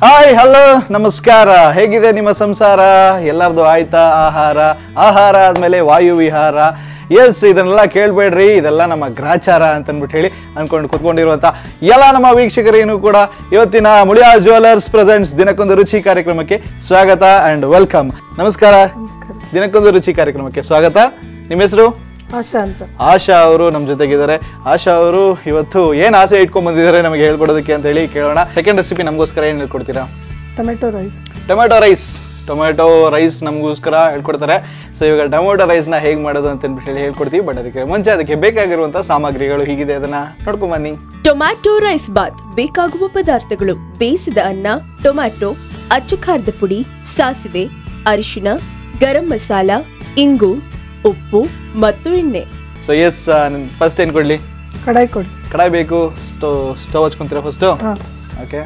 Hi hello ನಮಸ್ಕಾರ ಹೇಗಿದೆ ನಿಮ್ಮ ಸಂಸಾರ ಎಲ್ಲರದು ಆಯ್ತಾ ಆಹಾರ ಆಹಾರ ಆದ್ಮೇಲೆ ವಾಯು ವಿಹಾರ ಎಸ್ ಇದನ್ನೆಲ್ಲ ಕೇಳ್ಬೇಡ್ರಿ ಇದೆಲ್ಲ ನಮ್ಮ ಗ್ರಾಚಾರ ಅಂತ ಅಂದ್ಬಿಟ್ಟು ಹೇಳಿ ಅನ್ಕೊಂಡು ಕುತ್ಕೊಂಡಿರುವಂತ ಎಲ್ಲ ನಮ್ಮ ವೀಕ್ಷಕರೇನು ಕೂಡ ಇವತ್ತಿನ ಮುಳಿಯಾ ಜ್ಯುವೆಲರ್ಸ್ ಪ್ರೆಸೆಂಟ್ಸ್ ದಿನಕ್ಕೊಂದು ರುಚಿ ಕಾರ್ಯಕ್ರಮಕ್ಕೆ ಸ್ವಾಗತ ಅಂಡ್ ವೆಲ್ಕಮ್ ನಮಸ್ಕಾರ ನಮಸ್ಕಾರ ದಿನಕ್ಕೊಂದು ರುಚಿ ಕಾರ್ಯಕ್ರಮಕ್ಕೆ ಸ್ವಾಗತ ನಿಮ್ಮ ಹೆಸರು ಆಶಾ ಅಂತ ಆಶಾ ಅವರು ನಮ್ಮ ಜೊತೆಗಿದ್ದಾರೆ ಆಶಾ ಅವರು ಇವತ್ತು ಏನ್ ಆಸೆ ಇಟ್ಕೊಂಡ್ ಬಂದಿದ್ದಾರೆ ನಮಗೆ ಹೇಳ್ಕೊಡೋದಕ್ಕೆ ಅಂತ ಹೇಳಿ ಕೇಳೋಣ ಸೆಕೆಂಡ್ ರೆಸಿಪಿ ನಮಗೋಸ್ಕರ ಏನ್ ಹೇಳ್ಕೊಡ್ತೀರಾ tomato rice tomato rice tomato rice ನಮಗೋಸ್ಕರ ಹೇಳ್ಕೊಡ್ತಾರೆ ಸೊ ಇವಾಗ ಟೊಮೆಟೊ ರೈಸ್ನ ಹೇಗೆ ಮಾಡೋದು ಅಂತ ಅಂದ್ಬಿಟ್ಟು ಹೇಳಿ ಹೇಳ್ಕೊಡ್ತೀವಿ ಬಟ್ ಅದಕ್ಕೆ ಮುಂಚೆ ಅದಕ್ಕೆ ಬೇಕಾಗಿರುವಂಥ ಸಾಮಗ್ರಿಗಳು ಹೀಗಿದೆ ಅದನ್ನ ನೋಡ್ಕೊಂಡ್ ಬನ್ನಿ ಟೊಮ್ಯಾಟೊ ರೈಸ್ ಬಾತ್ ಬೇಕಾಗುವ ಪದಾರ್ಥಗಳು ಬೇಯಿಸಿದ ಅನ್ನ ಟೊಮ್ಯಾಟೊ ಅಚ್ಚು ಖಾರದ ಪುಡಿ ಸಾಸಿವೆ ಅರಿಶಿನ ಗರಂ ಮಸಾಲ ಇಂಗು ಉಪ್ಪು ಮತ್ತು ಎಣ್ಣೆ ಸೊ ಎಸ್ ಫಸ್ಟ್ ಏನು ಕೊಡ್ಲಿ ಕಡಾಯಿ ಕೊಡಿ ಕಡಾಯಿ ಬೇಕು ಸ್ಟವ್ ಸ್ಟವ್ ಹಚ್ಕೊಂತೀರಾ ಫಸ್ಟು ಹಾಂ ಓಕೆ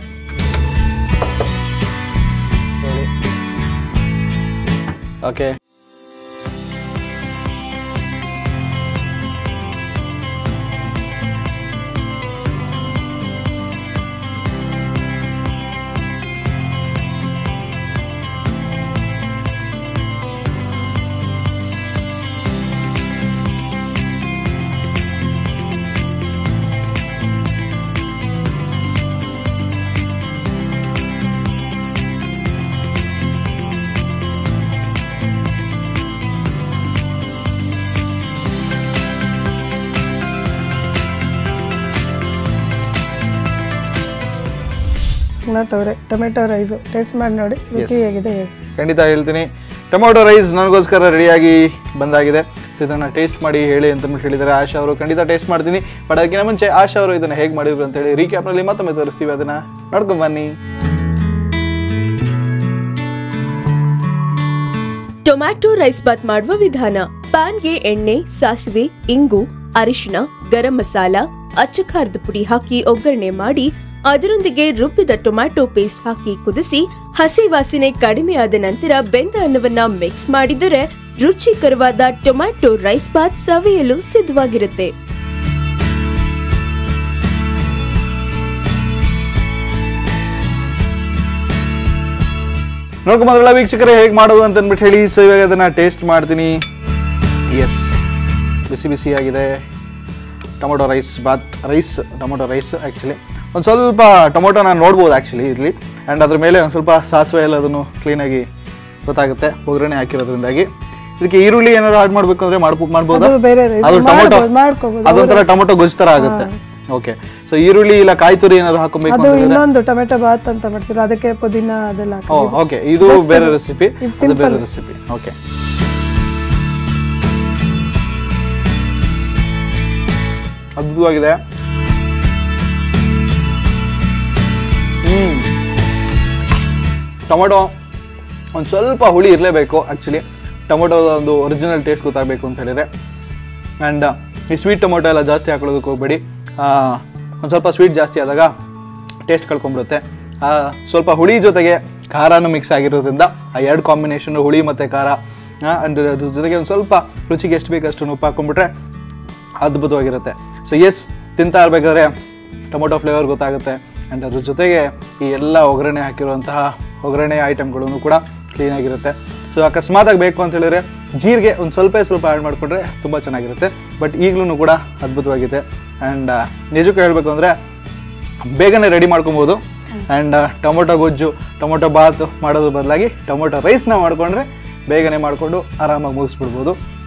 ಓಕೆ ತವರೆ ಟೊಮೆಟೊ ರೈಸು ಟೇಸ್ಟ್ ಮಾಡಿ ನೋಡಿ ರುಚಿ ಹೇಗಿದೆ ಹೇಳಿ ಖಂಡಿತ ಹೇಳ್ತೀನಿ ಟೊಮೊಟೊ ರೈಸ್ ನನಗೋಸ್ಕರ ರೆಡಿಯಾಗಿ ಬಂದಾಗಿದೆ ಸೊ ಇದನ್ನು ಟೇಸ್ಟ್ ಮಾಡಿ ಹೇಳಿ ಅಂತ ಅಂದ್ಬಿಟ್ಟು ಹೇಳಿದ್ದಾರೆ ಆಶಾ ಅವರು ಖಂಡಿತ ಟೇಸ್ಟ್ ಮಾಡ್ತೀನಿ ಬಟ್ ಅದಕ್ಕಿಂತ ಮುಂಚೆ ಆಶಾ ಅವರು ಇದನ್ನು ಹೇಗೆ ಮಾಡಿದ್ರು ಅಂತ ಹೇಳಿ ರೀಕ್ಯಾಪ್ನಲ್ಲಿ ಮತ್ತೊಮ್ಮೆ ತೋರಿಸ್ತೀವಿ ಅದನ್ನು ನೋಡ್ಕೊಂಡ್ ಬನ್ನಿ ಟೊಮ್ಯಾಟೊ ರೈಸ್ ಬಾತ್ ಮಾಡುವ ವಿಧಾನ ಪ್ಯಾನ್ಗೆ ಎಣ್ಣೆ ಸಾಸಿವೆ ಇಂಗು ಅರಿಶಿನ ಗರಂ ಮಸಾಲ ಅಚ್ಚ ಖಾರದ ಪುಡಿ ಹಾಕಿ ಒಗ್ಗರಣೆ ಮಾಡಿ ಅದರೊಂದಿಗೆ ರುಬ್ಬಿದ ಟೊಮ್ಯಾಟೊ ಪೇಸ್ಟ್ ಹಾಕಿ ಕುದಿಸಿ ಹಸಿ ವಾಸನೆ ಕಡಿಮೆ ಆದ ನಂತರ ಬೆಂದ ಅನ್ನವನ್ನ ಮಿಕ್ಸ್ ಮಾಡಿದರೆ ರುಚಿಕರವಾದ ಟೊಮ್ಯಾಟೊ ರೈಸ್ ಬಾತ್ ಸವಿಯಲು ಸಿದ್ಧವಾಗಿರುತ್ತೆ ನೋಡ್ಕೊಂಬಂದ್ರಲ್ಲ ವೀಕ್ಷಕರೇ ಹೇಗೆ ಮಾಡೋದು ಅಂತ ಅಂದ್ಬಿಟ್ಟು ಹೇಳಿ ಸೊ ಇವಾಗ ಅದನ್ನು ಟೇಸ್ಟ್ ಮಾಡ್ತೀನಿ ಎಸ್ ಬಿಸಿ ಬಿಸಿಯಾಗಿದೆ ಟೊಮೊಟೊ ರೈಸ್ ಬಾತ್ ರೈಸ್ ಟೊಮೊಟೊ ರೈಸ್ ಆ್ಯಕ್ಚುಲಿ ಒಂದು ಸ್ವಲ್ಪ ಟೊಮೊಟೊ ನಾನು ನೋಡ್ಬೋದು ಆ್ಯಕ್ಚುಲಿ ಇಲ್ಲಿ ಆ್ಯಂಡ್ ಅದ್ರ ಮೇಲೆ ಒಂದು ಸ್ವಲ್ಪ ಸಾಸಿವೆ ಎಲ್ಲ ಅದನ್ನು ಕ್ಲೀನಾಗಿ ಗೊತ್ತಾಗುತ್ತೆ ಒಗ್ಗರಣೆ ಹಾಕಿರೋದ್ರಿಂದಾಗಿ ಇದಕ್ಕೆ ಈರುಳ್ಳಿ ಏನಾದ್ರು ಆಡ್ ಮಾಡಬೇಕು ಅಂದರೆ ಮಾಡ್ಬೋ ಮಾಡ್ಬೋದಾ ಅದು ಬೇರೆ rice. ಅದು ಟೊಮೊಟೊ ಮಾಡ್ಬೋದು, ಮಾಡ್ಕೋಬೋದು. ಅದೊಂಥರ ಟೊಮೊಟೊ ಗೊಜ್ಜು ಥರ ಆಗುತ್ತೆ ಓಕೆ ಸೊ ಈರುಳ್ಳಿ ಇಲ್ಲ ಕಾಯಿ ತುರಿ ಏನಾದ್ರು ಹಾಕೊಬೇಕು ಅದು ಇನ್ನೊಂದು ಟೊಮೆಟೊ ಬಾತ್ ಅಂತ ಮಾಡ್ತೀವಿ ಅದಕ್ಕೆ ಪುದೀನ ಅದೆಲ್ಲ ಓ ಹಾಕಿ ಓಕೆ ಇದು ಬೇರೆ ರೆಸಿಪಿ ಇದು ಅದು ಬೇರೆ ರೆಸಿಪಿ ಓಕೆ ಅದ್ಭುತವಾಗಿದೆ ಹ್ಮ್ ಟೊಮೊಟೊ ಒಂದು ಸ್ವಲ್ಪ ಹುಳಿ ಇರಲೇಬೇಕು ಆ್ಯಕ್ಚುಲಿ ಟೊಮೊಟೊದ ಒಂದು ಒರಿಜಿನಲ್ ಟೇಸ್ಟ್ ಗೊತ್ತಾಗಬೇಕು ಅಂತ ಹೇಳಿದ್ರೆ ಆ್ಯಂಡ್ ಈ ಸ್ವೀಟ್ ಟೊಮೊಟೊ ಎಲ್ಲ ಜಾಸ್ತಿ ಹಾಕೊಳ್ಳೋದಕ್ಕೆ ಹೋಗ್ಬೇಡಿ ಒಂದು ಸ್ವಲ್ಪ ಸ್ವೀಟ್ ಜಾಸ್ತಿ ಆದಾಗ ಟೇಸ್ಟ್ ಕಳ್ಕೊಂಡ್ಬಿಡುತ್ತೆ ಆ, ಸ್ವಲ್ಪ ಹುಳಿ ಜೊತೆಗೆ ಖಾರನೂ ಮಿಕ್ಸ್ ಆಗಿರೋದ್ರಿಂದ ಆ ಎರಡು ಕಾಂಬಿನೇಷನ್ ಹುಳಿ ಮತ್ತು ಖಾರ ಆ್ಯಂಡ್ ಅದ್ರ ಜೊತೆಗೆ ಒಂದು ಸ್ವಲ್ಪ ರುಚಿಗೆ ಎಷ್ಟು ಬೇಕಷ್ಟು ಉಪ್ಪು ಹಾಕೊಂಡ್ಬಿಟ್ರೆ ಅದ್ಭುತವಾಗಿರುತ್ತೆ ಸೊ ಎಸ್ ತಿಂತಾ ಇರಬೇಕಾದ್ರೆ ಟೊಮೊಟೊ ಫ್ಲೇವರ್ ಗೊತ್ತಾಗುತ್ತೆ ಆ್ಯಂಡ್ ಅದ್ರ ಜೊತೆಗೆ ಈ ಎಲ್ಲ ಒಗ್ಗರಣೆ ಹಾಕಿರುವಂತಹ ಒಗ್ಗರಣೆ ಐಟಮ್ಗಳೂ ಕೂಡ ಕ್ಲೀನಾಗಿರುತ್ತೆ ಸೊ ಅಕಸ್ಮಾತಾಗಿ ಬೇಕು ಅಂತ ಹೇಳಿದ್ರೆ ಜೀರಿಗೆ ಒಂದು ಸ್ವಲ್ಪ ಸ್ವಲ್ಪ ಆ್ಯಡ್ ಮಾಡಿಕೊಂಡ್ರೆ ತುಂಬ ಚೆನ್ನಾಗಿರುತ್ತೆ ಬಟ್ ಈಗಲೂ ಕೂಡ ಅದ್ಭುತವಾಗಿದೆ ಆ್ಯಂಡ್ ನಿಜಕ್ಕೂ ಹೇಳಬೇಕು ಅಂದರೆ ಬೇಗನೆ ರೆಡಿ ಮಾಡ್ಕೊಬೋದು ಆ್ಯಂಡ್ ಟೊಮೊಟೊ ಗೊಜ್ಜು ಟೊಮೊಟೊ ಬಾತ್ ಮಾಡೋದ್ರ ಬದಲಾಗಿ ಟೊಮೊಟೊ ರೈಸ್ನ ಮಾಡಿಕೊಂಡ್ರೆ ಬೇಗನೆ ಮಾಡಿಕೊಂಡು ಆರಾಮಾಗಿ ಮುಗಿಸ್ಬಿಡ್ಬೋದು